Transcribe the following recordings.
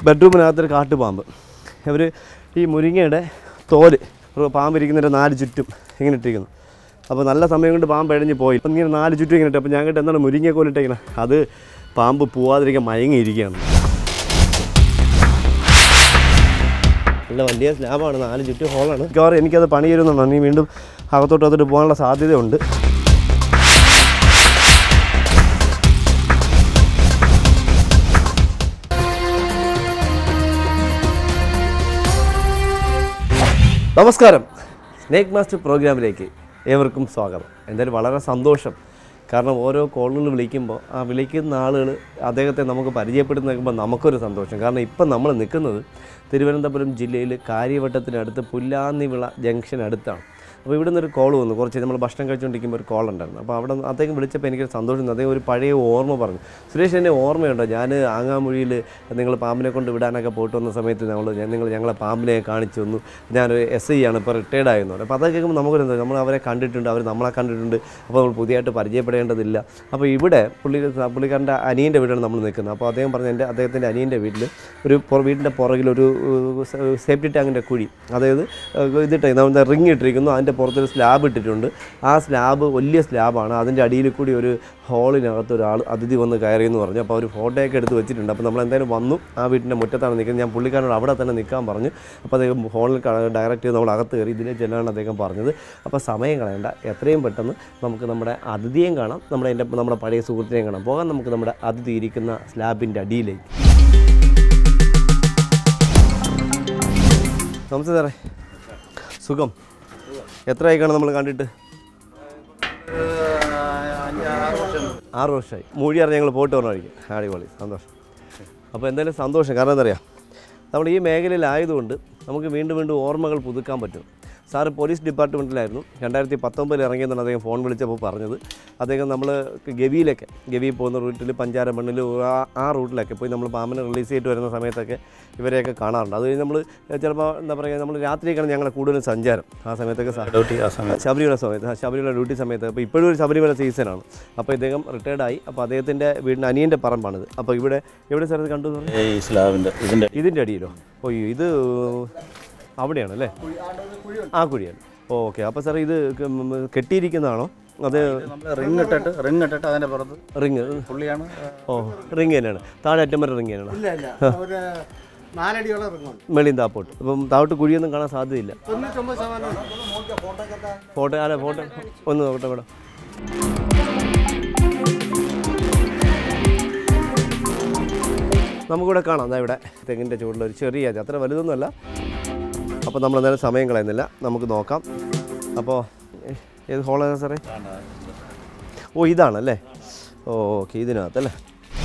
ബെഡ്റൂമിനകത്തൊരു കാട്ടുപാമ്പ് ഇവർ ഈ മുരിങ്ങയുടെ തോല് ഒരു പാമ്പ് ഇരിക്കുന്നതിൻ്റെ നാല് ചുറ്റും ഇങ്ങനെ ഇട്ടിരിക്കുന്നു അപ്പോൾ നല്ല സമയം കൊണ്ട് പാമ്പ് എഴഞ്ഞ് പോയി അപ്പം ഇങ്ങനെ നാല് ചുറ്റും ഇങ്ങനെ ഇട്ട് അപ്പോൾ ഞാൻ കേട്ട് എന്താണ് മുരിങ്ങക്കോലിട്ടേക്കണം അത് പാമ്പ് പോവാതിരിക്കാൻ മയങ്ങിയിരിക്കുകയാണ് നല്ല വലിയ സ്ലാബാണ് നാല് ചുറ്റും ഹോളാണ് മിക്കവാറും എനിക്കത് പണി തരുന്നുണ്ടോ നീ വീണ്ടും അകത്തോട്ട് അകത്തോട്ട് പോകാനുള്ള സാധ്യതയുണ്ട് നമസ്കാരം സ്നേക്ക് മാസ്റ്റർ പ്രോഗ്രാമിലേക്ക് ഏവർക്കും സ്വാഗതം എന്തായാലും വളരെ സന്തോഷം കാരണം ഓരോ കോളുകൾ വിളിക്കുമ്പോൾ ആ വിളിക്കുന്ന ആളുകൾ അദ്ദേഹത്തെ നമുക്ക് പരിചയപ്പെടുത്തി നിൽക്കുമ്പോൾ നമുക്കൊരു സന്തോഷം കാരണം ഇപ്പം നമ്മൾ നിൽക്കുന്നത് തിരുവനന്തപുരം ജില്ലയിൽ കാര്യവട്ടത്തിനടുത്ത് പുല്ലാന്നിവിള ജംഗ്ഷൻ അടുത്താണ് അപ്പോൾ ഇവിടെ നിന്നൊരു കോൾ വന്നു കുറച്ച് നമ്മൾ ഭക്ഷണം കഴിച്ചുകൊണ്ടിരിക്കുമ്പോൾ ഒരു കോൾ ഉണ്ടായിരുന്നു അപ്പോൾ അവിടെ നിന്ന് അദ്ദേഹം വിളിച്ചപ്പോൾ എനിക്കൊരു സന്തോഷം തോന്നി. അദ്ദേഹം ഒരു പഴയ ഓർമ്മ പറഞ്ഞു സുരേഷ് എന്നെ ഓർമ്മയുണ്ടോ ഞാൻ ആങ്ങാമൊഴിയിൽ നിങ്ങൾ പാമ്പിനെ കൊണ്ട് വിടാനൊക്കെ പോയിട്ട് വന്ന സമയത്ത് നമ്മൾ ഞാൻ നിങ്ങൾ ഞങ്ങളെ പാമ്പിനെ കാണിച്ചു തന്നു ഞാനൊരു എസ് ഐ ആണ് ഇപ്പോൾ റിട്ടയർഡ് ആയെന്ന് പറഞ്ഞു അപ്പോൾ അതൊക്കെ കേൾക്കുമ്പോൾ നമുക്കൊരു എന്താ നമ്മൾ അവരെ കണ്ടിട്ടുണ്ട് അവർ നമ്മളെ കണ്ടിട്ടുണ്ട് അപ്പോൾ നമ്മൾ പുതിയതായിട്ട് പരിചയപ്പെടേണ്ടതില്ല അപ്പോൾ ഇവിടെ പുള്ളി പുള്ളിക്കാരൻ്റെ അനിയൻ്റെ വീടാണ് നമ്മൾ നിൽക്കുന്നത് അപ്പോൾ അദ്ദേഹം പറഞ്ഞു എൻ്റെ അദ്ദേഹത്തിൻ്റെ അനിയൻ്റെ വീട്ടിൽ ഒരു പുറ- വീടിൻ്റെ പുറകിൽ ഒരു സേഫ്റ്റി ടാങ്കിൻ്റെ കുഴി അതായത് ഏഹ്, ഇതിട്ട് നമ്മൾ റിങ് ഇട്ടിരിക്കുന്നു അതിൻ്റെ പുറത്തൊരു സ്ലാബ് ഇട്ടിട്ടുണ്ട് ആ സ്ലാബ് വലിയ സ്ലാബാണ് അതിൻ്റെ അടിയിൽ കൂടി ഒരു ഹോളിനകത്ത് ഒരാൾ അതിഥി വന്ന് കയറി എന്ന് പറഞ്ഞു അപ്പോൾ അവർ ഫോട്ടോയൊക്കെ എടുത്ത് വെച്ചിട്ടുണ്ട് അപ്പോൾ നമ്മൾ എന്തായാലും വന്നു ആ വീട്ടിൻ്റെ മുറ്റത്താണ് നിൽക്കുന്നത് ഞാൻ പുള്ളിക്കാരനോട് അവിടെ തന്നെ നിൽക്കാൻ പറഞ്ഞു അപ്പോൾ അദ്ദേഹം ഹോളിൽ ഡയറക്റ്റ് ചെയ്ത് നമ്മൾ അകത്ത് കയറി ഇതിലേ ചെല്ലാനാണ് അദ്ദേഹം പറഞ്ഞത് അപ്പോൾ സമയം കളയണ്ട എത്രയും പെട്ടെന്ന് നമുക്ക് നമ്മുടെ അതിഥിയെയും കാണാം നമ്മുടെ എൻ്റെ നമ്മുടെ പഴയ സുഹൃത്തിനെയും കാണാം പോകാം നമുക്ക് നമ്മുടെ അതിഥി ഇരിക്കുന്ന സ്ലാബിൻ്റെ അടിയിലേക്ക് നമസ്തേ സാറേ സുഖം എത്ര ആയിക്കാണ് നമ്മൾ കണ്ടിട്ട് ആറ് വർഷമായി മൂഴി അറിഞ്ഞ് ഞങ്ങൾ പോയിട്ട് പറഞ്ഞായിരിക്കും അടിപൊളി സന്തോഷം അപ്പോൾ എന്തായാലും സന്തോഷം കാരണം എന്താ പറയുക നമ്മൾ ഈ മേഖലയിലായതുകൊണ്ട് നമുക്ക് വീണ്ടും വീണ്ടും ഓർമ്മകൾ പുതുക്കാൻ പറ്റും സാറ് പോലീസ് ഡിപ്പാർട്ട്മെൻറ്റിലായിരുന്നു രണ്ടായിരത്തി പത്തൊമ്പതിൽ ഇറങ്ങിയെന്നാണ് അദ്ദേഹം ഫോൺ വിളിച്ചപ്പോൾ പറഞ്ഞത് അദ്ദേഹം നമ്മൾ ഗവിയിലൊക്കെ ഗവി പോകുന്ന റൂട്ടിൽ പഞ്ചാരമണ്ണിൽ ആ ആ റൂട്ടിലൊക്കെ പോയി നമ്മൾ പാമ്പിനെ റിലീസ് ചെയ്തിട്ട് വരുന്ന സമയത്തൊക്കെ ഇവരെയൊക്കെ കാണാറുണ്ട് അത് കഴിഞ്ഞ് നമ്മൾ ചിലപ്പോൾ എന്താ പറയുക നമ്മൾ രാത്രിയൊക്കെയാണ് ഞങ്ങളുടെ കൂടുതലും സഞ്ചാരം ആ സമയത്തൊക്കെ സ- ഡ്യൂട്ടി ആ സമയത്ത് ശബരിമല സമയത്ത് ആ, ശബരിമല ഡ്യൂട്ടി സമയത്ത് അപ്പോൾ ഇപ്പോഴും ഒരു ശബരിമല സീസണാണ് അപ്പോൾ ഇദ്ദേഹം റിട്ടയർഡ് ആയി അപ്പോൾ അദ്ദേഹത്തിൻ്റെ വീടിന് അനിയൻ്റെ പറമ്പാണിത് അപ്പോൾ ഇവിടെ എവിടെ സ്ഥലത്ത് കണ്ടു എന്ന് പറഞ്ഞു ഈ സ്ലാബിൻ്റെ ഇതിൻ്റെ ഇതിൻ്റെ അടിയിലോ ഓയ്യോ ഇത് അവിടെയാണ് അല്ലേ ആ കുഴിയാണ് ഓക്കെ അപ്പോൾ സാർ ഇത് ക- ഉം, കെട്ടിയിരിക്കുന്നതാണോ അത് നമ്മൾ റിങ് ഇട്ടിട്ട് റിങ് ഇട്ടിട്ട് അതിൻ്റെ പുറത്ത് റിങ് പുള്ളിയാണ് ഓ റിങ് തന്നെയാണ് താഴെ അറ്റം വരെ റിങ് തന്നെയാണ് ഇല്ല ഇല്ല ഒരു നാലടിയോളം ഇറങ്ങുന്നുണ്ട് മെളിയും താപ്പോട്ട് ഇപ്പം താഴോട്ട് കുഴിയൊന്നും കാണാൻ സാധ്യതയില്ല തൊണ്ണൂറ്റൊമ്പത് ശതമാനം ഫോട്ടോ അല്ല ഫോട്ടോ ഒന്ന് നോക്കട്ടെ കൂടെ നമുക്കിവിടെ കാണാം ദാ ഇവിടെ തെങ്ങിൻ്റെ ചുവട്ടിൽ ഒരു ചെറിയ അത് അത്ര വലുതൊന്നുമല്ല അപ്പോൾ നമ്മൾ എന്തായാലും സമയം കളയുന്നില്ല നമുക്ക് നോക്കാം അപ്പോൾ ഏ- ഏത് ഹോളാണ് സാറേ ഓ ഇതാണല്ലേ ഓ ഓക്കെ ഇതിനകത്തല്ലേ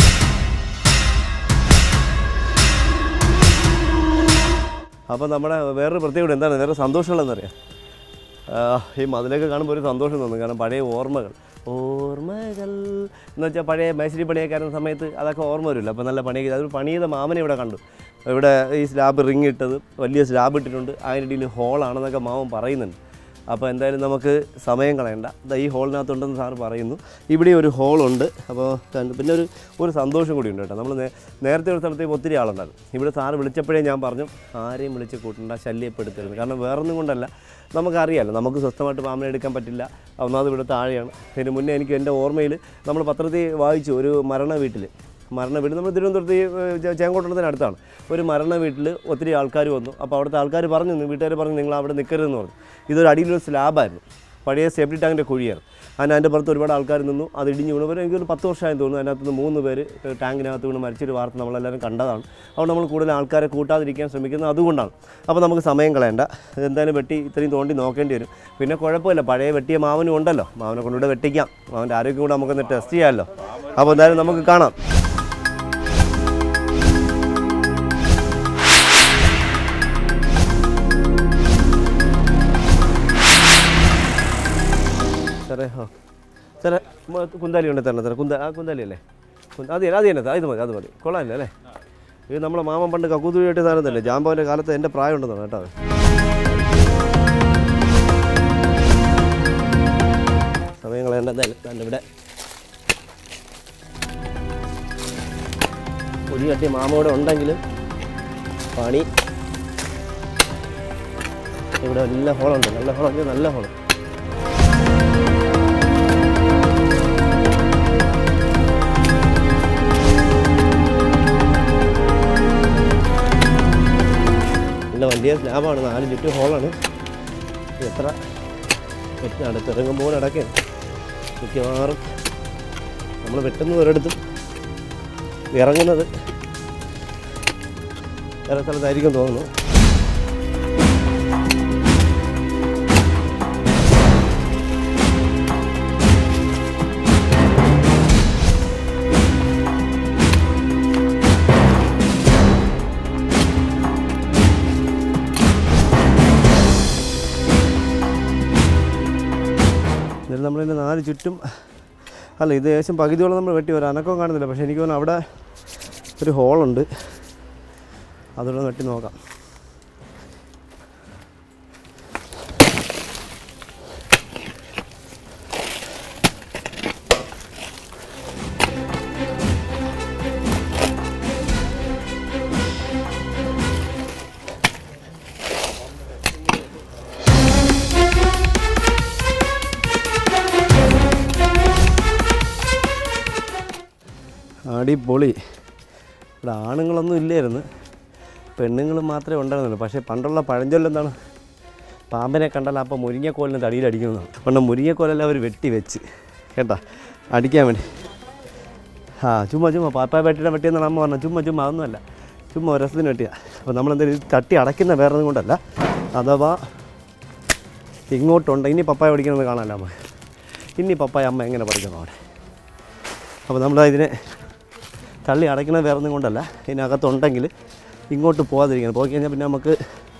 അപ്പോൾ നമ്മുടെ വേറൊരു പ്രത്യേകത എന്താണ് വേറെ സന്തോഷമുള്ളതെന്നറിയാം ആ, ഈ മതിലൊക്കെ കാണുമ്പോൾ ഒരു സന്തോഷം തോന്നും കാരണം പഴയ ഓർമ്മകൾ ഓർമ്മകൾ എന്ന് വെച്ചാൽ പഴയ മേശരി പണിയൊക്കെ ആയിരുന്ന സമയത്ത് അതൊക്കെ ഓർമ്മ വരില്ല അപ്പോൾ നല്ല പണിയൊക്കെ അതൊരു പണി ചെയ്ത മാമനെ ഇവിടെ കണ്ടു ഇവിടെ ഈ സ്ലാബ് റിങ് ഇട്ടത് വലിയ സ്ലാബ് ഇട്ടിട്ടുണ്ട് അതിനിടയിൽ ഹോളാണെന്നൊക്കെ മാമൻ പറയുന്നുണ്ട് അപ്പോൾ എന്തായാലും നമുക്ക് സമയം കളയണ്ട ദാ ഈ ഹോളിനകത്തുണ്ടെന്ന് സാറ് പറയുന്നു ഇവിടെ ഒരു ഹോളുണ്ട് അപ്പോൾ കണ്ട് പിന്നെ ഒരു ഒരു സന്തോഷം കൂടി ഉണ്ട് കേട്ടോ നമ്മൾ നേ- നേരത്തെ ഒരു സ്ഥലത്തേക്ക് ഒത്തിരി ആളുണ്ടായിരുന്നു ഇവിടെ സാറ് വിളിച്ചപ്പോഴേ ഞാൻ പറഞ്ഞു ആരെയും വിളിച്ച് കൂട്ടണ്ട ശല്യപ്പെടുത്തരുത് കാരണം വേറൊന്നും കൊണ്ടല്ല നമുക്കറിയാമല്ലോ നമുക്ക് സ്വസ്ഥമായിട്ട് പാമ്പിനെ എടുക്കാൻ പറ്റില്ല ഒന്നാമത് ഇവിടെ താഴെയാണ് ഇതിന് മുന്നേ എനിക്ക് എൻ്റെ ഓർമ്മയിൽ നമ്മൾ പത്രത്തിൽ വായിച്ചു ഒരു മരണ വീട്ടിൽ മരണ വീട് നമ്മൾ തിരുവനന്തപുരത്ത് ഈ ഏഹ്, ചേങ്കോട്ടത്തിന് അടുത്താണ് ഒരു മരണ വീട്ടിൽ ഒത്തിരി ആൾക്കാർ വന്നു അപ്പോൾ അവിടുത്തെ ആൾക്കാർ പറഞ്ഞു വീട്ടുകാർ പറഞ്ഞു നിങ്ങൾ അവിടെ നിൽക്കരുതെന്ന് പറഞ്ഞു ഇതൊരു അടിയിലൊരു സ്ലാബായിരുന്നു പഴയ സേഫ്റ്റി ടാങ്കിൻ്റെ കുഴിയായിരുന്നു അതിന് അതിൻ്റെ പുറത്ത് ഒരുപാട് ആൾക്കാർ നിന്നു അത് ഇടിഞ്ഞു വീണു ഒരു എനിക്കൊരു പത്ത് വർഷമായെന്ന് തോന്നുന്നു അതിനകത്ത് നിന്ന് മൂന്ന് പേര് ഏഹ്, ടാങ്കിനകത്ത് വീണ് മരിച്ചൊരു വാർത്ത നമ്മളെല്ലാവരും കണ്ടതാണ് അതുകൊണ്ട് നമ്മൾ കൂടുതൽ ആൾക്കാരെ കൂട്ടാതിരിക്കാൻ ശ്രമിക്കുന്നത് അതുകൊണ്ടാണ് അപ്പോൾ നമുക്ക് സമയം കളയണ്ട എന്തായാലും വെട്ടി ഇത്രയും തോണ്ടി നോക്കേണ്ടി വരും പിന്നെ കുഴപ്പമില്ല പഴയ വെട്ടിയ മാവനും ഉണ്ടല്ലോ മാവനെ കൊണ്ടുകൂടെ വെട്ടിക്കാം മാവൻ്റെ ആരോഗ്യം കൂടെ നമുക്കൊന്ന് ടെസ്റ്റ് ചെയ്യാമല്ലോ അപ്പോൾ എന്തായാലും നമുക്ക് കാണാം സാറേ ആ സാറേ മ- കുന്താലി ഉണ്ട് തരണം സാറേ കുന്ത ആ കുന്താലി അല്ലേ കുന്ത- അത് തന്നെ അത് തന്നെ ഇത് മതി അത് മതി കൊള്ളാമില്ല അല്ലേ ഇത് നമ്മളെ മാമൻ പണ്ട് കക്കൂത്തുഴിയായിട്ട് സാധനം തന്നെ ജാമ്പോൻ്റെ കാലത്ത് എൻ്റെ പ്രായം ഉണ്ടെന്നാണ് കേട്ടോ സമയം കളയേണ്ട എന്തായാലും ദാണ്ട് ഇവിടെ ഒരു കട്ടി മാമ ഇവിടെ ഉണ്ടെങ്കിൽ പണി ഇവിടെ നല്ല ഹോളുണ്ട് നല്ല ഹോളുണ്ട് നല്ല ഹോള് നല്ല വലിയ സ്ലാബാണ് നാല് ചുറ്റും ഹോളാണ് ഇത് എത്ര വെച്ച് അടുത്ത് ഇറങ്ങുമ്പോൾ അടക്കാണ് മിക്കവാറും നമ്മൾ വെട്ടുന്ന ഒരിടത്തും ഇറങ്ങുന്നത് വേറെ സ്ഥലത്തായിരിക്കും തോന്നുന്നു എന്നിട്ട് നമ്മളിതിൻ്റെ നാല് ചുറ്റും അല്ല ഇത് ഏകദേശം പകുതിയോളം നമ്മൾ വെട്ടി ഒരു അനക്കവും കാണുന്നില്ല പക്ഷേ എനിക്ക് തോന്നുന്നു അവിടെ ഒരു ഹോളുണ്ട് അതുകൊണ്ട് വെട്ടി നോക്കാം അടിപൊളി ഇവിടെ ആണുങ്ങളൊന്നും ഇല്ലായിരുന്നു പെണ്ണുങ്ങൾ മാത്രമേ ഉണ്ടായിരുന്നുള്ളൂ പക്ഷേ പണ്ടുള്ള പഴഞ്ചൊല്ല് എന്താണ് പാമ്പിനെ കണ്ടാൽ അപ്പോൾ മുരിങ്ങക്കോലിന് തടിയിലടിക്കുന്നതാണ് പണ്ട് മുരിങ്ങക്കോലെല്ലാം അവർ വെട്ടി വെച്ച് കേട്ടാ അടിക്കാൻ വേണ്ടി ആ ചുമ്മാ ചുമ്മാ പാപ്പായ വെട്ടിയുടെ വെട്ടിയെന്നാണ് അമ്മ പറഞ്ഞത് ചുമ്മാ ചുമ്മാ അതൊന്നുമല്ല ചുമ്മാ ഒരു രസത്തിന് വെട്ടിയാ അപ്പോൾ നമ്മളെന്തായാലും ഇത് തട്ടി അടയ്ക്കുന്ന വേറെ ഒന്നും കൊണ്ടല്ല അഥവാ ഇങ്ങോട്ടുണ്ട് ഇനി പപ്പായ പഠിക്കുന്നത് കാണാമല്ലോ അമ്മ ഇനി പപ്പായ അമ്മ എങ്ങനെ പഠിക്കണം അവിടെ അപ്പോൾ നമ്മൾ ഇതിനെ തള്ളി അടയ്ക്കുന്നത് വേറെ ഒന്നും കൊണ്ടല്ല ഇതിനകത്തുണ്ടെങ്കിൽ ഇങ്ങോട്ട് പോകാതിരിക്കണം പോയി കഴിഞ്ഞാൽ പിന്നെ നമുക്ക്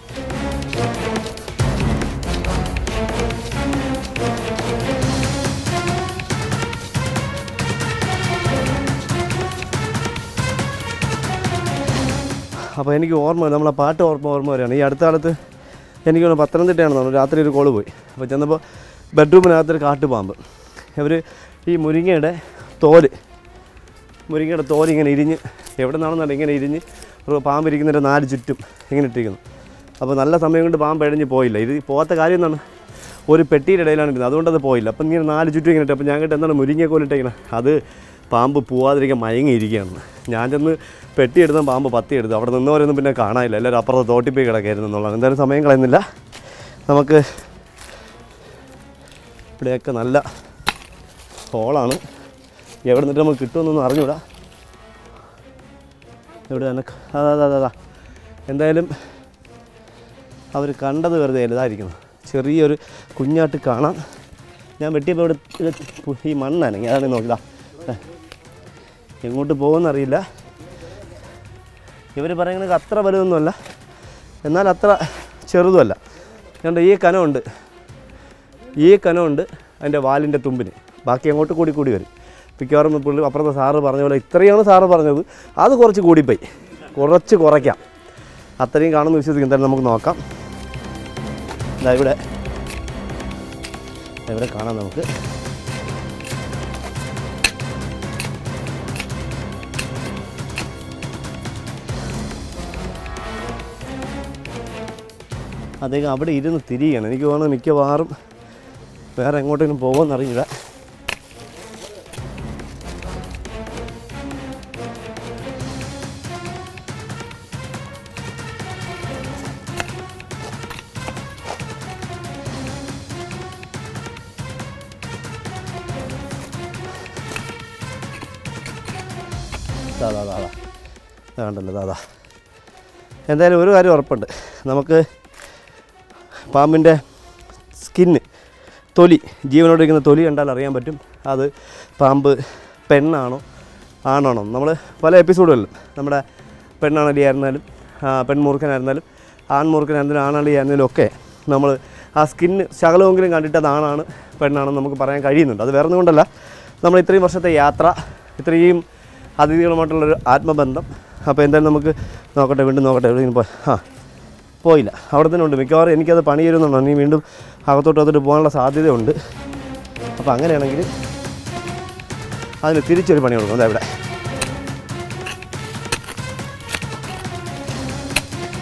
അപ്പോൾ എനിക്ക് ഓർമ്മ നമ്മളെ പാട്ട് ഓർമ്മ ഓർമ്മ വരികയാണ് ഈ അടുത്ത കാലത്ത് എനിക്ക് തോന്നുന്നു പത്തനംതിട്ടയാണ് തോന്നുന്നു രാത്രി ഒരു കോള് പോയി അപ്പോൾ ചെന്നപ്പോൾ ബെഡ്റൂമിനകത്തൊരു കാട്ടുപാമ്പ് ഇവർ ഈ മുരിങ്ങയുടെ തോല് മുരിങ്ങയുടെ തോല് ഇങ്ങനെ ഇരിഞ്ഞ് എവിടെ നിന്നാണെന്നല്ല ഇങ്ങനെ ഇരിഞ്ഞ് ഒരു പാമ്പ് ഇരിക്കുന്നതിൻ്റെ നാല് ചുറ്റും ഇങ്ങനെ ഇട്ടിരിക്കുന്നു അപ്പോൾ നല്ല സമയം കൊണ്ട് പാമ്പ് എഴഞ്ഞ് പോയില്ല ഇത് പോകാത്ത കാര്യം എന്താണ് ഒരു പെട്ടിയുടെ ഇടയിലാണ് ഇരുന്നത് അതുകൊണ്ട് അത് പോയില്ല അപ്പം ഇങ്ങനെ നാല് ചുറ്റും ഇങ്ങനെ ഇട്ട് അപ്പോൾ ഞാൻ കേട്ട് എന്താണ് മുരിങ്ങക്കോലിട്ടേക്കണം അത് പാമ്പ് പോവാതിരിക്കാൻ മയങ്ങിയിരിക്കുകയാണ് ഞാൻ ചെന്ന് പെട്ടി എടുത്ത പാമ്പ് പത്തി എടുത്തു അവിടെ നിന്നവരൊന്നും പിന്നെ കാണാനില്ല എല്ലാവരും അപ്പുറത്ത് തോട്ടിപ്പോയി കിടക്കായിരുന്നു എന്നുള്ളത് എന്തായാലും സമയം കളയുന്നില്ല നമുക്ക് ഇവിടെയൊക്കെ നല്ല ഹോളാണ് എവിടെ നിന്നിട്ട് നമുക്ക് കിട്ടുമെന്നൊന്നും അറിഞ്ഞൂടാ ഇവിടെ തന്നെ അതാ അതാ അതാ എന്തായാലും അവർ കണ്ടത് വെറുതെ അല്ല ഇതായിരിക്കുന്നു ചെറിയൊരു കുഞ്ഞാട്ട് കാണാം ഞാൻ വെട്ടിയപ്പോൾ ഇവിടെ ഇത് പു- ഈ മണ്ണാണ് അതാണ് നോക്കിതാ എങ്ങോട്ട് പോകുമെന്നറിയില്ല ഇവർ പറയുന്നത് അത്ര വലുതൊന്നുമല്ല എന്നാൽ അത്ര ചെറുതുമല്ല കണ്ട ഈ കനമുണ്ട് ഈ കനമുണ്ട് അതിൻ്റെ വാലിൻ്റെ തുമ്പിന് ബാക്കി അങ്ങോട്ട് കൂടി കൂടി വരും മിക്കവാറും പുള്ളി അപ്പുറത്തെ സാറ് പറഞ്ഞ പോലെ ഇത്രയാണ് സാറ് പറഞ്ഞത് അത് കുറച്ച് കൂടിപ്പോയി കുറച്ച് കുറയ്ക്കാം അത്രയും കാണുമെന്ന് വിശ്വസിക്കും എന്തായാലും നമുക്ക് നോക്കാം ഇതാ ഇവിടെ ദാ ഇവിടെ കാണാം നമുക്ക് അദ്ദേഹം അവിടെ ഇരുന്ന് തിരിയുകയാണ് എനിക്ക് തോന്നുന്നു മിക്കവാറും വേറെ എങ്ങോട്ടെങ്കിലും പോകുമെന്നറിയില്ല ദാദാ ദാദാ കണ്ടല്ലോ ദാദാ എന്തായാലും ഒരു കാര്യം ഉറപ്പുണ്ട് നമുക്ക് പാമ്പിൻ്റെ സ്കിന്ന് തൊലി ജീവനോടിരിക്കുന്ന തൊലി കണ്ടാൽ അറിയാൻ പറ്റും അത് പാമ്പ് പെണ്ണാണോ ആണാണോ നമ്മൾ പല എപ്പിസോഡുകളിലും നമ്മുടെ പെണ്ണാണലിയായിരുന്നാലും പെൺമൂർഖനായിരുന്നാലും ആൺമൂർഖനായിരുന്നാലും ആണളിയായിരുന്നാലും ഒക്കെ നമ്മൾ ആ സ്കിന്ന് ശകലമെങ്കിലും കണ്ടിട്ട് അത് ആണാണ് പെണ്ണാണെന്ന് നമുക്ക് പറയാൻ കഴിയുന്നുണ്ട് അത് വേറെ ഒന്നും കൊണ്ടല്ല നമ്മൾ ഇത്രയും വർഷത്തെ യാത്ര ഇത്രയും അതിഥികളുമായിട്ടുള്ളൊരു ആത്മബന്ധം അപ്പോൾ എന്തായാലും നമുക്ക് നോക്കട്ടെ വീണ്ടും നോക്കട്ടെ എവിടെയെങ്കിലും പോയി ആ പോയില്ല അവിടെ തന്നെ ഉണ്ട് മിക്കവാറും എനിക്കത് പണി തരുന്നുണ്ടോ നീ വീണ്ടും അകത്തോട്ട് അകത്തോട്ട് പോകാനുള്ള സാധ്യതയുണ്ട് അപ്പോൾ അങ്ങനെയാണെങ്കിൽ അതിന് തിരിച്ചൊരു പണി കൊടുക്കും അതാ ഇവിടെ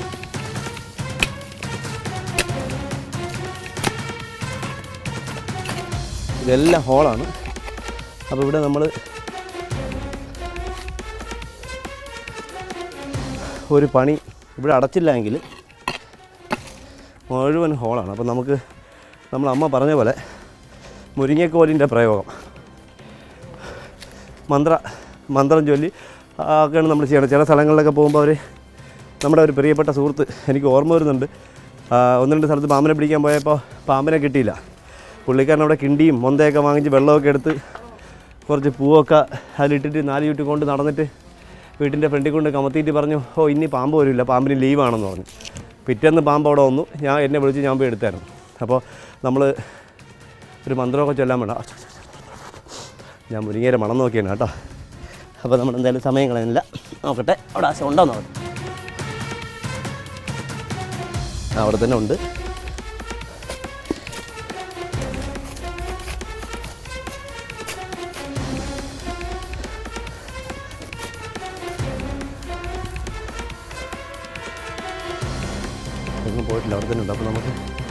ഇതെല്ലാം ഹോളാണ് അപ്പോൾ ഇവിടെ നമ്മൾ ഒരു പണി ഇവിടെ അടച്ചില്ല എങ്കിൽ മുഴുവൻ ഹോളാണ് അപ്പോൾ നമുക്ക് നമ്മൾ അമ്മ പറഞ്ഞ പോലെ മുരിങ്ങക്കോലിൻ്റെ പ്രയോഗം മന്ത്ര മന്ത്രം ചൊല്ലി ആ, ഒക്കെയാണ് നമ്മൾ ചെയ്യണം ചില സ്ഥലങ്ങളിലൊക്കെ പോകുമ്പോൾ അവർ നമ്മുടെ ഒരു പ്രിയപ്പെട്ട സുഹൃത്ത് എനിക്ക് ഓർമ്മ വരുന്നുണ്ട് ആ, ഒന്ന് രണ്ട് സ്ഥലത്ത് പാമ്പിനെ പിടിക്കാൻ പോയപ്പോൾ പാമ്പിനെ കിട്ടിയില്ല പുള്ളിക്കാരൻ അവിടെ കിണ്ടിയും മൊന്തയൊക്കെ വാങ്ങിച്ച് വെള്ളമൊക്കെ എടുത്ത് കുറച്ച് പൂവൊക്കെ അതിലിട്ടിട്ട് നാല് ചുറ്റി കൊണ്ട് നടന്നിട്ട് വീട്ടിൻ്റെ ഫ്രണ്ടിൽ കൊണ്ട് കമത്തിയിട്ട് പറഞ്ഞു ഓ ഇനി പാമ്പ് വരില്ല പാമ്പിന് ലീവാണെന്ന് പറഞ്ഞു പിറ്റേന്ന് പാമ്പ് അവിടെ വന്നു ഞാൻ എന്നെ വിളിച്ച് ഞാൻ പോയി എടുത്തായിരുന്നു അപ്പോൾ നമ്മൾ ഒരു മന്ത്രമൊക്കെ ചൊല്ലാൻ വേണ്ട ഞാൻ മുരിങ്ങയുടെ മണം നോക്കിയാണ് കേട്ടോ അപ്പോൾ നമ്മൾ എന്തായാലും സമയം കളയുന്നില്ല നോക്കട്ടെ അവിടെ ആശ ഉണ്ടോ നോക്കട്ടെ ആ, അവിടെ തന്നെ ഉണ്ട് എങ്ങും പോയിട്ടില്ല അവിടെ തന്നെ ഉണ്ട് അപ്പോൾ നമുക്ക്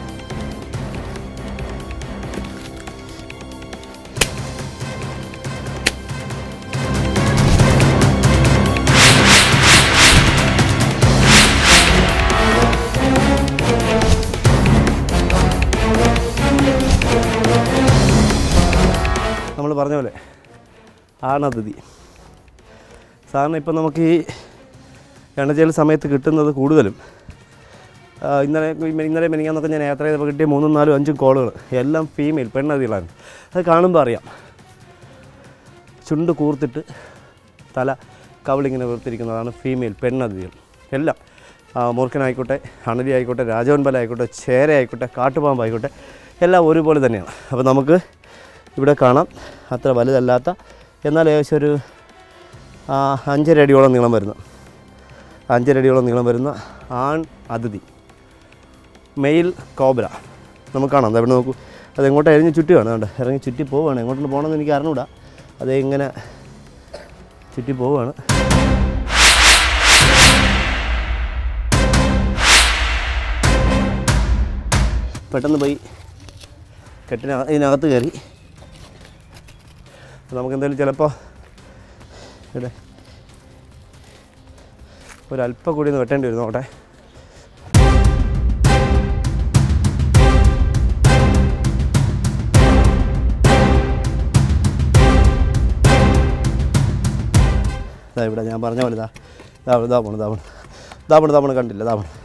നമ്മൾ പറഞ്ഞ പോലെ ആണതിഥി സാധാരണ ഇപ്പം നമുക്ക് ഈ എണ്ണച്ചേൽ സമയത്ത് കിട്ടുന്നത് കൂടുതലും ആ, ഇന്നലെ ഇന്നലെ മെനിങ്ങാന്നൊക്കെ ഞാൻ യാത്ര ചെയ്തപ്പോൾ കിട്ടിയ മൂന്നും നാലും അഞ്ചും കോളുകൾ എല്ലാം ഫീമെയിൽ പെണ്ണതികളാണ് അത് കാണുമ്പോൾ അറിയാം ചുണ്ട് കൂർത്തിട്ട് തല കവിളിങ്ങനെ വീർത്തിരിക്കുന്നതാണ് ഫീമെയിൽ പെണ്ണതിഥികൾ എല്ലാം ആ, മൂർഖനായിക്കോട്ടെ അണലി ആയിക്കോട്ടെ രാജവൻപല ആയിക്കോട്ടെ ചേര ആയിക്കോട്ടെ കാട്ടുപാമ്പ് ആയിക്കോട്ടെ എല്ലാം ഒരുപോലെ തന്നെയാണ് അപ്പോൾ നമുക്ക് ഇവിടെ കാണാം അത്ര വലുതല്ലാത്ത എന്നാൽ ഏകദേശം ഒരു ആ, അഞ്ചര അടിയോളം നീളം വരുന്ന അഞ്ചര അടിയോളം നീളം വരുന്ന ആൺ അതിഥി മെയിൽ കോബ്ര നമുക്ക് കാണാം ദാ ഇവിടെ നോക്കൂ അത് എങ്ങോട്ട് ഇറങ്ങി ചുറ്റുകയാണ് കണ്ടോ ഇറങ്ങി ചുറ്റി പോവുകയാണ് എങ്ങോട്ട് പോകണമെന്ന് എനിക്ക് അറിഞ്ഞൂടാ അത് ഇങ്ങനെ ചുറ്റി പോവുകയാണ് പെട്ടെന്ന് പോയി കെട്ടിന ഇതിനകത്ത് കയറി അപ്പോൾ നമുക്ക് എന്തായാലും ചിലപ്പോൾ ഇവിടെ ഒരല്പം കൂടി ഒന്ന് വെട്ടേണ്ടി വരും നോട്ടെ ഇതാ ഇവിടെ ഞാൻ പറഞ്ഞ പോലെ ഇതാ ഇതാ ഇതാ പോണ് ഇതാ പോണ് ഇതാ പോണ് ഇതാ പോണ് കണ്ടില്ല ഇതാ പോണ്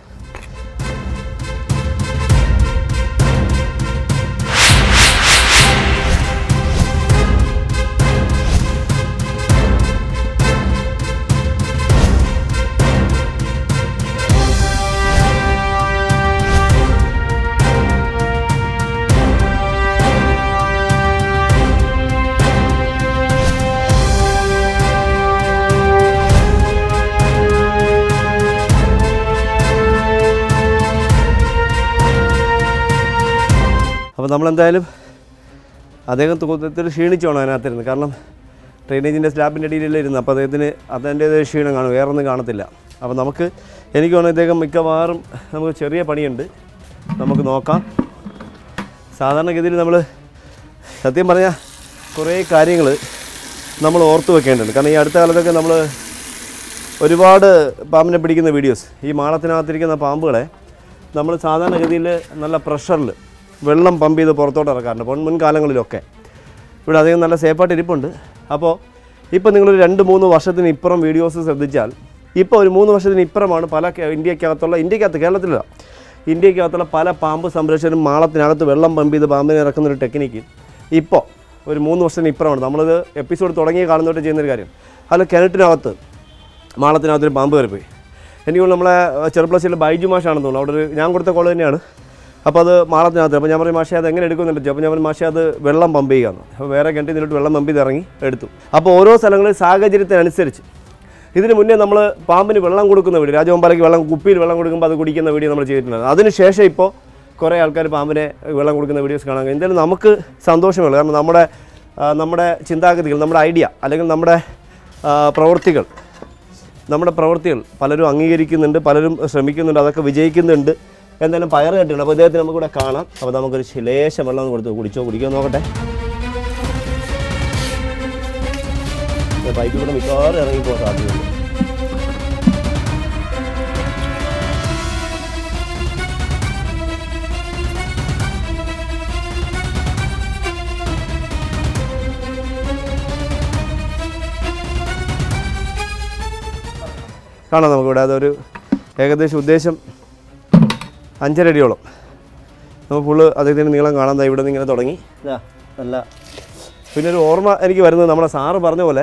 അപ്പോൾ നമ്മളെന്തായാലും അദ്ദേഹം തൂക്കത്തിൽ ക്ഷീണിച്ചോണം അതിനകത്തിരുന്ന് കാരണം ഡ്രെയിനേജിൻ്റെ സ്ലാബിൻ്റെ അടിയിലല്ലേ ഇരുന്ന് അപ്പോൾ അദ്ദേഹത്തിന് അതിൻ്റേതായ ക്ഷീണം കാണും വേറെ ഒന്നും കാണത്തില്ല അപ്പോൾ നമുക്ക് എനിക്ക് തോന്നുന്നു ഇദ്ദേഹം മിക്കവാറും നമുക്ക് ചെറിയ പണിയുണ്ട് നമുക്ക് നോക്കാം സാധാരണഗതിയിൽ നമ്മൾ സത്യം പറഞ്ഞാൽ കുറേ കാര്യങ്ങൾ നമ്മൾ ഓർത്ത് വെക്കേണ്ടതുണ്ട് കാരണം ഈ അടുത്ത കാലത്തൊക്കെ നമ്മൾ ഒരുപാട് പാമ്പിനെ പിടിക്കുന്ന വീഡിയോസ് ഈ മാളത്തിനകത്തിരിക്കുന്ന പാമ്പുകളെ നമ്മൾ സാധാരണഗതിയിൽ നല്ല പ്രഷറിൽ വെള്ളം പമ്പ് ചെയ്ത് പുറത്തോട്ട് ഇറക്കാറുണ്ട് മുൻ മുൻകാലങ്ങളിലൊക്കെ ഇവിടെ അധികം നല്ല സേഫായിട്ട് ഇരിപ്പുണ്ട് അപ്പോൾ ഇപ്പോൾ നിങ്ങളൊരു രണ്ട് മൂന്ന് വർഷത്തിന് ഇപ്പുറം വീഡിയോസ് ശ്രദ്ധിച്ചാൽ ഇപ്പോൾ ഒരു മൂന്ന് വർഷത്തിന് ഇപ്പുറമാണ് പല കേ- ഇന്ത്യക്കകത്തുള്ള ഇന്ത്യക്കകത്ത് കേരളത്തിലല്ല ഇന്ത്യക്കകത്തുള്ള പല പാമ്പ് സംരക്ഷകരും മാളത്തിനകത്ത് വെള്ളം പമ്പ് ചെയ്ത് പാമ്പിനെ ഇറക്കുന്ന ഒരു ടെക്നിക്ക് ഇപ്പോൾ ഒരു മൂന്ന് വർഷത്തിന് ഇപ്പുറമാണ് നമ്മളിത് എപ്പിസോഡ് തുടങ്ങി കാണുന്നതായിട്ട് ചെയ്യുന്നൊരു കാര്യം അല്ല കിണറ്റിനകത്ത് മാളത്തിനകത്തൊരു പാമ്പ് കയറിപ്പോയി എനിക്ക് തോന്നുന്നു നമ്മളെ ചെറുപ്ലസിലെ ബൈജു മാഷാണെന്ന് തോന്നുന്നു അവിടെ ഒരു ഞാൻ കൊടുത്ത കോള് തന്നെയാണ് അപ്പോൾ അത് മാളത്തിനകത്ത് അപ്പോൾ ഞാൻ പറയും മാഷേ അത് എങ്ങനെ എടുക്കുന്നുണ്ട് അപ്പോൾ ഞാൻ പറഞ്ഞു മാഷേ അത് വെള്ളം പമ്പ് ചെയ്യാമെന്ന് അപ്പോൾ വേറെ കിണറ്റിൽ നിന്നിട്ട് വെള്ളം പമ്പ് ചെയ്ത് ഇറങ്ങി എടുത്തു അപ്പോൾ ഓരോ സ്ഥലങ്ങളിൽ സാഹചര്യത്തിനനുസരിച്ച് ഇതിന് മുന്നേ നമ്മൾ പാമ്പിന് വെള്ളം കൊടുക്കുന്ന വീഡിയോ രാജഗോപാലയ്ക്ക് വെള്ളം കുപ്പിയിൽ വെള്ളം കൊടുക്കുമ്പോൾ അത് കുടിക്കുന്ന വീഡിയോ നമ്മൾ ചെയ്തിട്ടുണ്ട് അതിനുശേഷം ഇപ്പോൾ കുറേ ആൾക്കാർ പാമ്പിനെ വെള്ളം കൊടുക്കുന്ന വീഡിയോസ് കാണാൻ കഴിയും എന്തായാലും നമുക്ക് സന്തോഷമുള്ളൂ കാരണം നമ്മുടെ ആ, നമ്മുടെ ചിന്താഗതികൾ നമ്മുടെ ഐഡിയ അല്ലെങ്കിൽ നമ്മുടെ ആ, പ്രവൃത്തികൾ നമ്മുടെ പ്രവൃത്തികൾ പലരും അംഗീകരിക്കുന്നുണ്ട് പലരും ശ്രമിക്കുന്നുണ്ട് അതൊക്കെ വിജയിക്കുന്നുണ്ട് എന്തായാലും പയർ കെട്ടിട്ടുണ്ട് അപ്പോൾ ഇദ്ദേഹത്തിന് നമുക്കിവിടെ കാണാം അപ്പോൾ നമുക്കൊരു ശിലേശം വെള്ളം ഒന്ന് കൊടുത്ത് കുടിച്ചോ കുടിക്കോ നോക്കട്ടെ പൈപ്പിൽ കൂടെ മിക്കവാറും ഇറങ്ങിപ്പോകാൻ സാധ്യതയുണ്ട് കാണാം നമുക്കിവിടെ അതൊരു ഏകദേശം ഉദ്ദേശം അഞ്ചരടിയോളം നമുക്ക് ഫുള്ള് അദ്ദേഹത്തിൻ്റെ നീളം കാണാൻ ദാ ഇവിടെ നിന്ന് ഇങ്ങനെ തുടങ്ങി ഇതാ നല്ല പിന്നെ ഒരു ഓർമ്മ എനിക്ക് വരുന്നത് നമ്മുടെ സാറ് പറഞ്ഞ പോലെ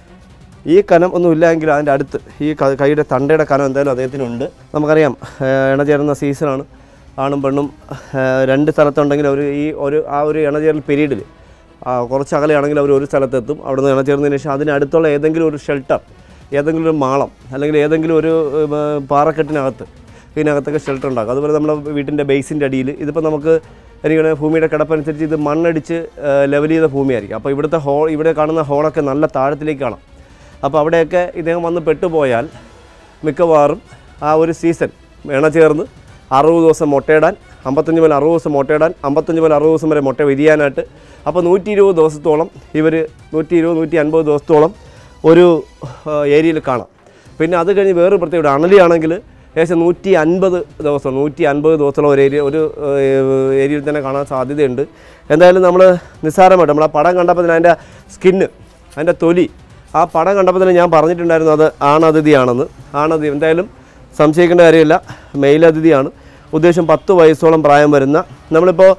ഈ കനം ഒന്നും ഇല്ലെങ്കിൽ അതിൻ്റെ അടുത്ത് ഈ ക- കൈയുടെ തണ്ടയുടെ കനം എന്തായാലും അദ്ദേഹത്തിനുണ്ട് നമുക്കറിയാം ഏഹ് ഇണചേരുന്ന സീസണാണ് ആണും പെണ്ണും ഏഹ് രണ്ട് സ്ഥലത്തുണ്ടെങ്കിൽ അവർ ഈ ഒരു ആ ഒരു ഇണചേരൽ പീരീഡിൽ കുറച്ച് അകലെയാണെങ്കിൽ അവർ ഒരു സ്ഥലത്തെത്തും അവിടെ നിന്ന് ഇണചേർന്നതിന് ശേഷം അതിനടുത്തുള്ള ഏതെങ്കിലും ഒരു ഷെൽട്ടർ ഏതെങ്കിലും ഒരു മാളം അല്ലെങ്കിൽ ഏതെങ്കിലും ഒരു ഏഹ്, പാറക്കെട്ടിനകത്ത് ഇതിനകത്തൊക്കെ ഷെൽട്ടർ ഉണ്ടാക്കും അതുപോലെ നമ്മുടെ വീട്ടിൻ്റെ ബേസിൻ്റെ അടിയിൽ ഇതിപ്പോൾ നമുക്ക് എനിക്ക് ഭൂമിയുടെ കിടപ്പനുസരിച്ച് ഇത് മണ്ണടിച്ച് ലെവൽ ചെയ്ത ഭൂമിയായിരിക്കും അപ്പോൾ ഇവിടുത്തെ ഹോൾ ഇവിടെ കാണുന്ന ഹോളൊക്കെ നല്ല താഴത്തിലേക്ക് കാണാം അപ്പോൾ അവിടെയൊക്കെ ഇദ്ദേഹം വന്ന് പെട്ടുപോയാൽ മിക്കവാറും ആ ഒരു സീസൺ ഇണ ചേർന്ന് അറുപത് ദിവസം മുട്ടയിടാൻ അമ്പത്തഞ്ച് മുതൽ അറുപത് ദിവസം മുട്ടയിടാൻ അമ്പത്തഞ്ച് മുതൽ അറുപത് ദിവസം വരെ മുട്ട വിരിയാനായിട്ട് അപ്പോൾ നൂറ്റി ഇരുപത് ദിവസത്തോളം ഇവർ നൂറ്റി ഇരുപത് നൂറ്റി അൻപത് ദിവസത്തോളം ഒരു ഏരിയയിൽ കാണാം പിന്നെ അത് കഴിഞ്ഞ് വേറൊരു പ്രത്യേകത അണലിയാണെങ്കിൽ ഏകദേശം നൂറ്റി അൻപത് ദിവസം നൂറ്റി അൻപത് ദിവസത്തോളം ഒരു ഏരിയ ഒരു ഏഹ്, ഏരിയയിൽ തന്നെ കാണാൻ സാധ്യതയുണ്ട് എന്തായാലും നമ്മൾ നിസ്സാരമായിട്ട് നമ്മൾ ആ പടം കണ്ടപ്പോൾ തന്നെ അതിൻ്റെ സ്കിന്ന് അതിൻ്റെ തൊലി ആ പടം കണ്ടപ്പോൾ തന്നെ ഞാൻ പറഞ്ഞിട്ടുണ്ടായിരുന്നു അത് ആണതിഥിയാണെന്ന് ആണതിഥി എന്തായാലും സംശയിക്കേണ്ട കാര്യമില്ല മെയിൽ അതിഥിയാണ് ഉദ്ദേശം പത്ത് വയസ്സോളം പ്രായം വരുന്ന നമ്മളിപ്പോൾ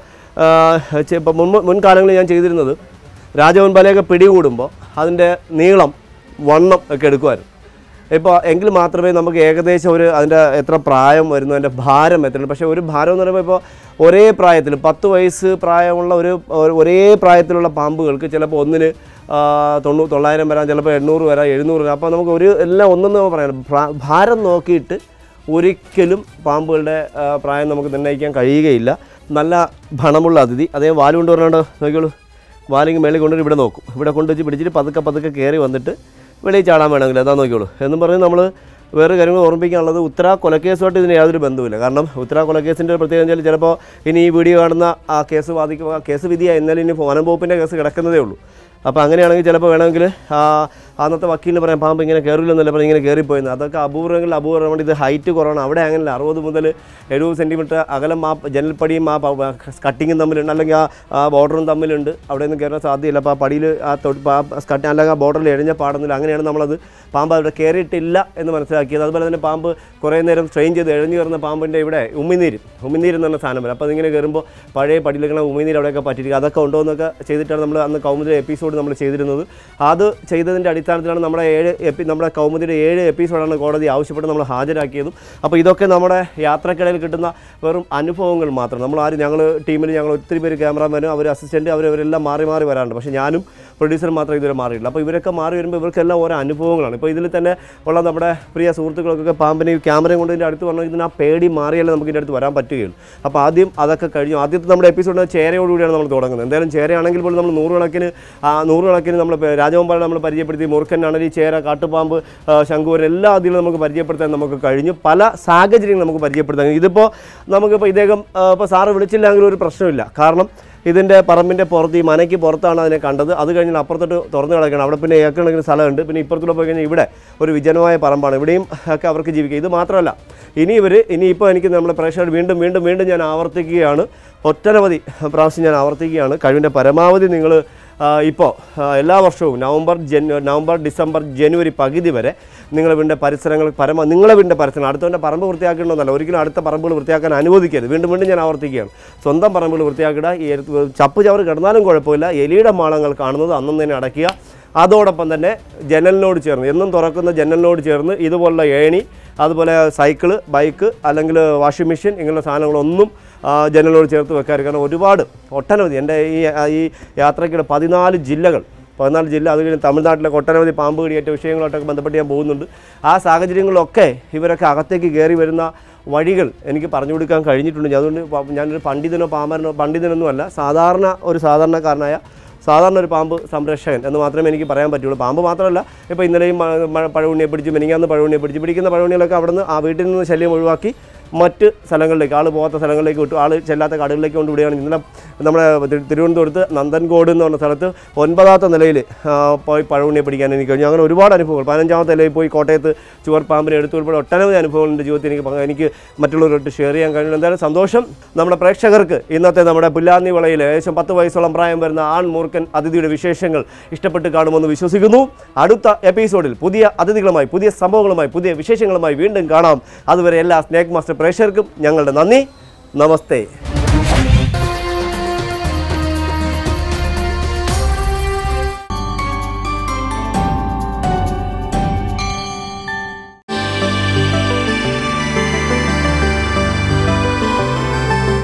ഇപ്പോൾ മുൻ മുൻകാലങ്ങളിൽ ഞാൻ ചെയ്തിരുന്നത് രാജവൻപാലയൊക്കെ പിടികൂടുമ്പോൾ അതിൻ്റെ നീളം വണ്ണം ഒക്കെ എടുക്കുമായിരുന്നു ഇപ്പോൾ എങ്കിൽ മാത്രമേ നമുക്ക് ഏകദേശം ഒരു അതിൻ്റെ എത്ര പ്രായം വരുന്നു അതിൻ്റെ ഭാരം എത്രയുണ്ട് പക്ഷേ ഒരു ഭാരം എന്ന് പറയുമ്പോൾ ഇപ്പോൾ ഒരേ പ്രായത്തിൽ പത്ത് വയസ്സ് പ്രായമുള്ള ഒരു ഒരു- ഒരേ പ്രായത്തിലുള്ള പാമ്പുകൾക്ക് ചിലപ്പോൾ ഒന്നിന് ആ, തൊണ്ണൂ തൊള്ളായിരം വരാം ചിലപ്പോൾ എണ്ണൂറ് വരാം എഴുന്നൂറ് വരാം അപ്പോൾ നമുക്ക് ഒരു എല്ലാം ഒന്നെന്ന് പറയാം ഭ്രാ- ഭാരം നോക്കിയിട്ട് ഒരിക്കലും പാമ്പുകളുടെ ആ, പ്രായം നമുക്ക് നിർണ്ണയിക്കാൻ കഴിയുകയില്ല നല്ല ഭണമുള്ള അതിഥി അതേ വാല് കൊണ്ട് പറഞ്ഞോണ്ട് നോക്കിയോളൂ വാലിങ് മേളിൽ കൊണ്ടുവന്ന് ഇവിടെ നോക്കും ഇവിടെ കൊണ്ടുവച്ച് പിടിച്ചിട്ട് പതുക്കെ പതുക്കെ കയറി വന്നിട്ട് വെളിയിൽ ചാടാൻ വേണമെങ്കിൽ അതാ നോക്കിയോളൂ എന്നും പറഞ്ഞ് നമ്മൾ വേറെ കാര്യങ്ങൾ ഓർമ്മിപ്പിക്കാനുള്ളത് ഉത്തര കൊലക്കേസുമായിട്ട് ഇതിന് യാതൊരു ബന്ധവുമില്ല കാരണം ഉത്തര കൊലക്കേസിൻ്റെ പ്രത്യേകത വെച്ചാൽ ചിലപ്പോൾ ഇനി ഈ വീഡിയോ കാണുന്ന ആ കേസ് വാദിക്കുക ആ കേസ് വിധിയായി ഇന്നലെ ഇനി വനം വകുപ്പിൻ്റെ കേസ് കിടക്കുന്നതേ ഉള്ളൂ അപ്പോൾ അങ്ങനെയാണെങ്കിൽ ചിലപ്പോൾ വേണമെങ്കിൽ ആ അന്നത്തെ വക്കീലിന് പറയാം പാമ്പ് ഇങ്ങനെ കയറില്ലെന്നല്ല പറഞ്ഞ് ഇങ്ങനെ കയറിപ്പോയെന്ന് അതൊക്കെ അപൂർവങ്ങളിൽ അപൂർവമാണ് ഇത് ഹൈറ്റ് കുറവാണ് അവിടെ അങ്ങനെയല്ല അറുപത് മുതൽ എഴുപത് സെൻറ്റിമീറ്റർ അകലം ആ ജനൽപ്പടിയും ആ കട്ടിങ്ങും തമ്മിലുണ്ട് അല്ലെങ്കിൽ ആ ആ ബോർഡറും തമ്മിലുണ്ട് അവിടെ നിന്ന് കയറാൻ സാധ്യതയില്ല അപ്പോൾ ആ പടിയിൽ ആ തൊട്ട് ആ കട്ടി അല്ലെങ്കിൽ ആ ബോർഡറിൽ എഴിഞ്ഞ പാടുന്നില്ല അങ്ങനെയാണ് നമ്മളത് പാമ്പ് അവിടെ കയറിയിട്ടില്ല എന്ന് മനസ്സിലാക്കിയത് അതുപോലെ തന്നെ പാമ്പ് കുറേ നേരം സ്ട്രെയിൻ ചെയ്ത് എഴിഞ്ഞു കയറുന്ന പാമ്പിൻ്റെ ഇവിടെ ഉമിനീര് ഉമിനീര് എന്ന് പറഞ്ഞ സാധനം വരും അപ്പോൾ അതിങ്ങനെ കയറുമ്പോൾ പഴയ പടിയിലേക്കുള്ള ഉമിനീര് അവിടെയൊക്കെ പറ്റിയിരിക്കുക അതൊക്കെ ഉണ്ടോ എന്നൊക്കെ ചെയ്തിട്ടാണ് നമ്മൾ അന്ന് കൗമുദിയുടെ എപ്പിസോഡ് നമ്മൾ ചെയ്തിരുന്നത് അത് ചെയ്തതിൻ്റെ അടിസ്ഥാനത്തിലാണ് നമ്മുടെ ഏഴ് എപ്പി നമ്മുടെ കൗമുദിയുടെ ഏഴ് എപ്പിസോഡാണ് കോടതി ആവശ്യപ്പെട്ട് നമ്മൾ ഹാജരാക്കിയതും അപ്പോൾ ഇതൊക്കെ നമ്മുടെ യാത്രക്കിടയിൽ കിട്ടുന്ന വെറും അനുഭവങ്ങൾ മാത്രം നമ്മൾ ആരും ഞങ്ങൾ ടീമിൽ ഞങ്ങൾ ഒത്തിരി പേര് ക്യാമറാമാനും അവർ അസിസ്റ്റൻറ്റ് അവർ അവരെല്ലാം മാറി മാറി വരാറുണ്ട് പക്ഷേ ഞാനും പ്രൊഡ്യൂസർ മാത്രമേ ഇതുവരെ മാറിയില്ല അപ്പോൾ ഇവരൊക്കെ മാറി വരുമ്പോൾ ഇവർക്കെല്ലാം ഓരോ അനുഭവങ്ങളാണ് ഇപ്പോൾ ഇതിൽ തന്നെ ഉള്ള നമ്മുടെ പ്രിയ സുഹൃത്തുക്കൾക്കൊക്കെ പാമ്പിനെ ഈ ക്യാമറയും കൊണ്ട് ഇതിൻ്റെ അടുത്ത് പറഞ്ഞു ഇതിന് ആ പേടി മാറിയാലേ നമുക്ക് ഇതിൻ്റെ അടുത്ത് വരാൻ പറ്റുകയുള്ളൂ അപ്പോൾ ആദ്യം അതൊക്കെ കഴിഞ്ഞു ആദ്യത്തെ നമ്മുടെ എപ്പിസോഡ് ചേരയോടുകൂടിയാണ് നമ്മൾ തുടങ്ങുന്നത് എന്തായാലും ചേരയാണെങ്കിൽ പോലും നമ്മൾ നൂറുകണക്കിന് ആ നൂറുകണക്കിന് നമ്മൾ രാജഗോപാലൻ നമ്മൾ പരിചയപ്പെടുത്തി മുറുക്കൻ അണലി ചേര കാട്ടുപാമ്പ് ആ, ശംഖുവരൻ എല്ലാ അതിലും നമുക്ക് പരിചയപ്പെടുത്താൻ നമുക്ക് കഴിഞ്ഞു പല സാഹചര്യങ്ങൾ നമുക്ക് പരിചയപ്പെടുത്താൻ കഴിഞ്ഞു. ഇതിപ്പോൾ നമുക്കിപ്പോൾ ഇദ്ദേഹം ഇപ്പോൾ സാറ് വിളിച്ചില്ലെങ്കിൽ ഒരു പ്രശ്നമില്ല കാരണം ഇതിൻ്റെ പറമ്പിൻ്റെ പുറത്ത് ഈ മനയ്ക്ക് പുറത്താണ് അതിനെ കണ്ടത് അത് കഴിഞ്ഞാൽ അപ്പുറത്തോട്ട് തുറന്നു കിടക്കണം അവിടെ പിന്നെ ഏക്കണക്കിന് സ്ഥലമുണ്ട് പിന്നെ ഇപ്പുറത്തൂടെ പോയി കഴിഞ്ഞാൽ ഇവിടെ ഒരു വിജനമായ പറമ്പാണ് ഇവിടെയും ഒക്കെ അവർക്ക് ജീവിക്കുക ഇത് മാത്രമല്ല ഇനി ഇവർ ഇനിയിപ്പോൾ എനിക്ക് നമ്മുടെ പ്രേക്ഷകർ വീണ്ടും വീണ്ടും വീണ്ടും ഞാൻ ആവർത്തിക്കുകയാണ് ഒട്ടനവധി പ്രാവശ്യം ഞാൻ ആവർത്തിക്കുകയാണ് കഴിവിൻ്റെ പരമാവധി നിങ്ങൾ ഇപ്പോൾ എല്ലാ വർഷവും നവംബർ ജൻ നവംബർ ഡിസംബർ ജനുവരി പകുതി വരെ നിങ്ങളുടെ വീടിൻ്റെ പരിസരങ്ങൾ പരമ നിങ്ങളുടെ വീടിൻ്റെ പരിസരങ്ങൾ അടുത്തവൻ്റെ പറമ്പ് വൃത്തിയാക്കണമെന്നല്ല ഒരിക്കലും അടുത്ത പറമ്പുകൾ വൃത്തിയാക്കാൻ അനുവദിക്കരുത് വീണ്ടും വീണ്ടും ഞാൻ ആവർത്തിക്കുകയാണ് സ്വന്തം പറമ്പുകൾ വൃത്തിയാക്കിടുക ഈ എരുത്ത് ചപ്പ് ചവറ് കിടന്നാലും കുഴപ്പമില്ല എലിയുടെ മാളങ്ങൾ കാണുന്നത് അന്നും തന്നെ അടയ്ക്കുക അതോടൊപ്പം തന്നെ ജനലിനോട് ചേർന്ന് എന്നും തുറക്കുന്ന ജനലിനോട് ചേർന്ന് ഇതുപോലുള്ള ഏണി അതുപോലെ സൈക്കിള് ബൈക്ക് അല്ലെങ്കിൽ വാഷിംഗ് മെഷീൻ ഇങ്ങനെയുള്ള സാധനങ്ങളൊന്നും ആ, ജനലിനോട് ചേർത്ത് വെക്കാറ് കാരണം ഒരുപാട് ഒട്ടനവധി എൻ്റെ ഈ ഈ യാത്രയ്ക്കിടെ പതിനാല് ജില്ലകൾ പതിനാല് ജില്ല അത് കഴിഞ്ഞ് തമിഴ്നാട്ടിലെ ഒട്ടനവധി പാമ്പ് കടിയേറ്റ വിഷയങ്ങളായിട്ടൊക്കെ ബന്ധപ്പെട്ട് ഞാൻ പോകുന്നുണ്ട് ആ സാഹചര്യങ്ങളിലൊക്കെ ഇവരൊക്കെ അകത്തേക്ക് കയറി വരുന്ന വഴികൾ എനിക്ക് പറഞ്ഞു കൊടുക്കാൻ കഴിഞ്ഞിട്ടുണ്ട് ഞാൻ അതുകൊണ്ട് പ- ഞാനൊരു പണ്ഡിതനോ പാമരനോ പണ്ഡിതനൊന്നുമല്ല സാധാരണ ഒരു സാധാരണക്കാരനായ സാധാരണ ഒരു പാമ്പ് സംരക്ഷകൻ എന്ന് മാത്രമേ എനിക്ക് പറയാൻ പറ്റുള്ളൂ പാമ്പ് മാത്രമല്ല ഇപ്പോൾ ഇന്നലെയും മ- മ- പഴവുണ്ണിയെ പിടിച്ച് മെനിങ്ങാന്ന് പഴവുണ്ണിയെ പിടിച്ച് പിടിക്കുന്ന പഴവുണ്ണികളൊക്കെ അവിടെ നിന്ന് ആ വീട്ടിൽ നിന്ന് ശല്യം ഒഴിവാക്കി മറ്റ് സ്ഥലങ്ങളിലേക്ക് ആൾ പോകാത്ത സ്ഥലങ്ങളിലേക്ക് വിട്ടു ആൾ ചെല്ലാത്ത കാടുകളിലേക്ക് കൊണ്ട് വിടുകയാണ് ഇന്നലെ നമ്മുടെ തി- തിരുവനന്തപുരത്ത് നന്ദൻകോട് എന്ന് പറഞ്ഞ സ്ഥലത്ത് ഒൻപതാമത്തെ നിലയിൽ പോയി പഴവുണ്ണിയെ പിടിക്കാൻ എനിക്ക് കഴിഞ്ഞു അങ്ങനെ ഒരുപാട് അനുഭവങ്ങൾ പതിനഞ്ചാമത്തെ നിലയിൽ പോയി കോട്ടയത്ത് ചുവർ പാമ്പിനെ എടുത്തു ഉൾപ്പെടെ ഒട്ടനവധി അനുഭവങ്ങളുണ്ട് ജീവിതത്തിൽ എനിക്ക് പങ്ക് എനിക്ക് മറ്റുള്ളവരോട്ട് ഷെയർ ചെയ്യാൻ കഴിയുന്നു എന്തായാലും സന്തോഷം നമ്മുടെ പ്രേക്ഷകർക്ക് ഇന്നത്തെ നമ്മുടെ പുല്ലാന്നി വളയിൽ ഏകദേശം പത്ത് വയസ്സോളം പ്രായം വരുന്ന ആൺ മൂർഖൻ അതിഥിയുടെ വിശേഷങ്ങൾ ഇഷ്ടപ്പെട്ട് കാണുമെന്ന് വിശ്വസിക്കുന്നു അടുത്ത എപ്പിസോഡിൽ പുതിയ അതിഥികളുമായി പുതിയ സംഭവങ്ങളുമായി പുതിയ വിശേഷങ്ങളുമായി വീണ്ടും കാണാം അതുവരെ എല്ലാ സ്നേക് മാസ്റ്റർ പ്രേക്ഷകർക്കും ഞങ്ങളുടെ നന്ദി നമസ്തേ